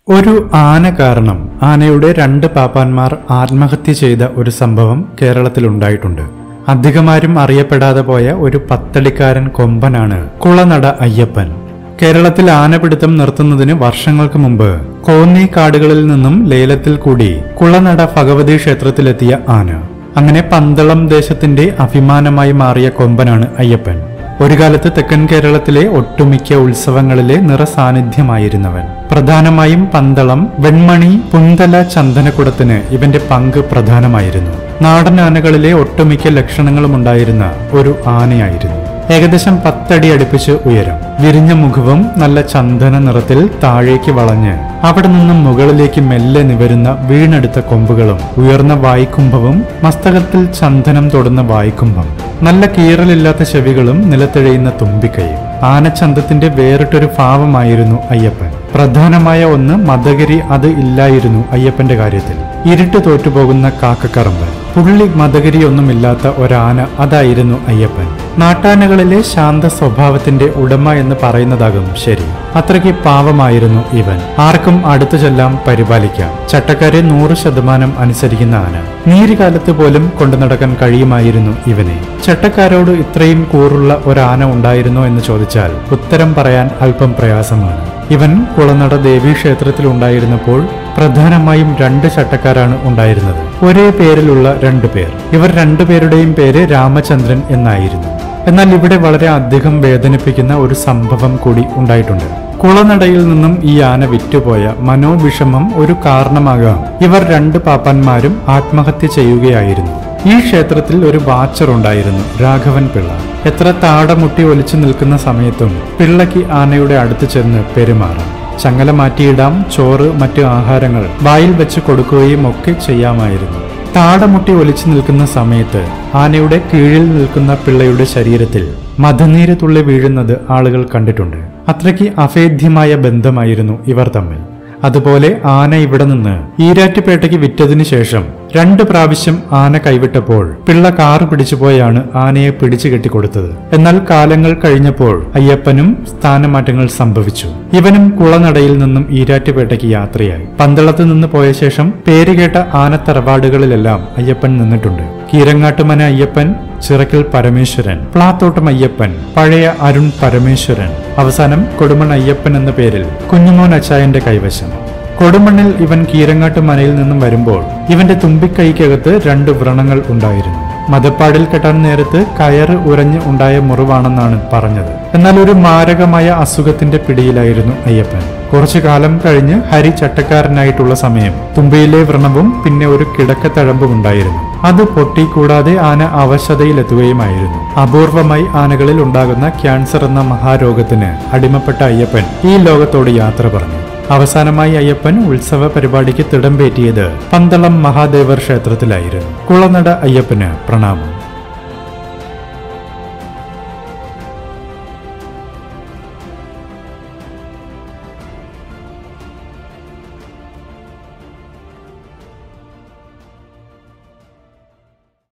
ഒരു ആന കാരണം ആനയുടെ രണ്ട് പാപ്പാന്മാർ ആത്മഹത്യ ചെയ്ത ഒരു സംഭവം കേരളത്തിലുണ്ടായിട്ടുണ്ട് അധികമാരും അറിയപ്പെടാതെ പോയ ഒരു പത്തടിക്കാരൻ കൊമ്പനാണ് കുളനട അയ്യപ്പൻ കേരളത്തിൽ ആനപിടുത്തം നിർത്തുന്നതിന് വർഷങ്ങൾക്ക് മുമ്പ് കോന്നി കാടുകളിൽ നിന്നും ലേലത്തിൽ കൂടി കുളനട ഭഗവതി ക്ഷേത്രത്തിലെത്തിയ ആന അങ്ങനെ പന്തളം ദേശത്തിന്റെ അഭിമാനമായി മാറിയ കൊമ്പനാണ് അയ്യപ്പൻ ഒരു കാലത്ത് തെക്കൻ കേരളത്തിലെ ഒട്ടുമിക്ക ഉത്സവങ്ങളിലെ നിറസാന്നിധ്യമായിരുന്നവൻ പ്രധാനമായും പന്തളം വെൺമണി പുന്തല ചന്ദനക്കുടത്തിന് ഇവന്റെ പങ്ക് പ്രധാനമായിരുന്നു നാടൻ ആനകളിലെ ഒട്ടുമിക്ക ലക്ഷണങ്ങളും ഉണ്ടായിരുന്ന ഒരു ആനയായിരുന്നു ഏകദേശം പത്തടി അടുപ്പിച്ച് ഉയരം വിരിഞ്ഞ മുഖവും നല്ല ചന്ദന നിറത്തിൽ താഴേക്ക് വളഞ്ഞ് അവിടെ നിന്നും മുകളിലേക്ക് മെല്ലെ നിവരുന്ന വീണെടുത്ത കൊമ്പുകളും ഉയർന്ന വായ്ക്കുംഭവും മസ്തകത്തിൽ ചന്ദനം തൊടുന്ന വായ്ക്കുംഭം നല്ല കീറലില്ലാത്ത ചെവികളും നിലത്തെഴയുന്ന തുമ്പിക്കൈയും ആനച്ചന്തത്തിന്റെ വേറിട്ടൊരു ഭാവമായിരുന്നു അയ്യപ്പൻ പ്രധാനമായ ഒന്ന് മതഗിരി അത് ഇല്ലായിരുന്നു അയ്യപ്പന്റെ കാര്യത്തിൽ ഇരുട്ട് തോറ്റുപോകുന്ന കാക്കക്കറമ്പ് പുള്ളി മതഗിരിയൊന്നുമില്ലാത്ത ഒരാന അതായിരുന്നു അയ്യപ്പൻ നാട്ടാനകളിലെ ശാന്ത സ്വഭാവത്തിന്റെ ഉടമ എന്ന് പറയുന്നതാകും ശരി അത്രയ്ക്ക് പാവമായിരുന്നു ഇവൻ ആർക്കും അടുത്തു ചെല്ലാം പരിപാലിക്കാം ചട്ടക്കാരെ നൂറ് ശതമാനം അനുസരിക്കുന്ന ആന നീരുകാലത്ത് പോലും കൊണ്ടു നടക്കാൻ കഴിയുമായിരുന്നു ഇവനെ ചട്ടക്കാരോട് ഇത്രയും കൂറുള്ള ഒരാന ഉണ്ടായിരുന്നോ എന്ന് ചോദിച്ചാൽ ഉത്തരം പറയാൻ അല്പം പ്രയാസമാണ് ഇവൻ കുളനട ദേവീ ക്ഷേത്രത്തിൽ ഉണ്ടായിരുന്നപ്പോൾ പ്രധാനമായും രണ്ട് ചട്ടക്കാരാണ് ഉണ്ടായിരുന്നത് ഒരേ പേരിലുള്ള രണ്ടു പേർ ഇവർ രണ്ടുപേരുടെയും പേര് രാമചന്ദ്രൻ എന്നായിരുന്നു എന്നാൽ ഇവിടെ വളരെ അധികം വേദനിപ്പിക്കുന്ന ഒരു സംഭവം കൂടി ഉണ്ടായിട്ടുണ്ട് കുളനടയിൽ നിന്നും ഈ ആന വിറ്റുപോയ മനോവിഷമം ഒരു കാരണമാകാം ഇവർ രണ്ട് പാപ്പന്മാരും ആത്മഹത്യ ചെയ്യുകയായിരുന്നു ഈ ക്ഷേത്രത്തിൽ ഒരു വാച്ചർ ഉണ്ടായിരുന്നു രാഘവൻ പിള്ള എത്ര താടമുട്ടി ഒലിച്ചു നിൽക്കുന്ന സമയത്തും പിള്ളയ്ക്ക് ആനയുടെ അടുത്ത് ചെന്ന് പെരുമാറാം ചങ്ങല മാറ്റിയിടാം ചോറ് മറ്റു ആഹാരങ്ങൾ വായിൽ വെച്ച് കൊടുക്കുകയും ഒക്കെ ചെയ്യാമായിരുന്നു താടമുട്ടി ഒലിച്ചു നിൽക്കുന്ന സമയത്ത് ആനയുടെ കീഴിൽ നിൽക്കുന്ന പിള്ളയുടെ ശരീരത്തിൽ മധുനീര് തുള്ളി വീഴുന്നത് ആളുകൾ കണ്ടിട്ടുണ്ട് അത്രയ്ക്ക് അഭേദ്യമായ ബന്ധമായിരുന്നു ഇവർ തമ്മിൽ അതുപോലെ ആന ഇവിടെ നിന്ന് ഈരാറ്റുപേട്ടയ്ക്ക് വിറ്റതിനു ശേഷം രണ്ട് പ്രാവശ്യം ആന കൈവിട്ടപ്പോൾ പിള്ള കാറ് പിടിച്ചുപോയാണ് ആനയെ പിടിച്ചു കെട്ടിക്കൊടുത്തത് എന്നാൽ കാലങ്ങൾ കഴിഞ്ഞപ്പോൾ അയ്യപ്പനും സ്ഥാനമാറ്റങ്ങൾ സംഭവിച്ചു ഇവനും കുളനടയിൽ നിന്നും ഈരാറ്റുപേട്ടയ്ക്ക് യാത്രയായി പന്തളത്ത് നിന്ന് പോയ ശേഷം പേരുകേട്ട ആനത്തറവാടുകളിലെല്ലാം അയ്യപ്പൻ നിന്നിട്ടുണ്ട് കീരങ്ങാട്ടുമന അയ്യപ്പൻ ചിറക്കൽ പരമേശ്വരൻ പ്ലാത്തോട്ടം അയ്യപ്പൻ പഴയ അരുൺ പരമേശ്വരൻ അവസാനം കൊടുമൺ അയ്യപ്പൻ എന്ന പേരിൽ കുഞ്ഞുമോൻ അച്ചായന്റെ കൈവശം കൊടുമണ്ണിൽ ഇവൻ കീരങ്ങാട്ട് മനയിൽ നിന്നും വരുമ്പോൾ ഇവന്റെ തുമ്പിക്കൈക്കകത്ത് രണ്ട് വ്രണങ്ങൾ ഉണ്ടായിരുന്നു മതപ്പാടിൽ കെട്ടാൻ നേരത്ത് കയറ് ഉരഞ്ഞ് ഉണ്ടായ മുറിവാണെന്നാണ് പറഞ്ഞത് എന്നാൽ ഒരു മാരകമായ അസുഖത്തിന്റെ പിടിയിലായിരുന്നു അയ്യപ്പൻ കുറച്ചു കാലം കഴിഞ്ഞ് ഹരി ചട്ടക്കാരനായിട്ടുള്ള സമയം തുമ്പിയിലെ വ്രണവും പിന്നെ ഒരു കിടക്കത്തഴമ്പും ഉണ്ടായിരുന്നു അത് പൊട്ടി കൂടാതെ ആന അവശതയിലെത്തുകയുമായിരുന്നു അപൂർവമായി ആനകളിൽ ഉണ്ടാകുന്ന ക്യാൻസർ എന്ന മഹാരോഗത്തിന് അടിമപ്പെട്ട അയ്യപ്പൻ ഈ ലോകത്തോട് യാത്ര പറഞ്ഞു അവസാനമായി അയ്യപ്പൻ ഉത്സവ പരിപാടിക്ക് തിടമ്പേറ്റിയത് പന്തളം മഹാദേവർ ക്ഷേത്രത്തിലായിരുന്നു കുളനട അയ്യപ്പന് പ്രണാമം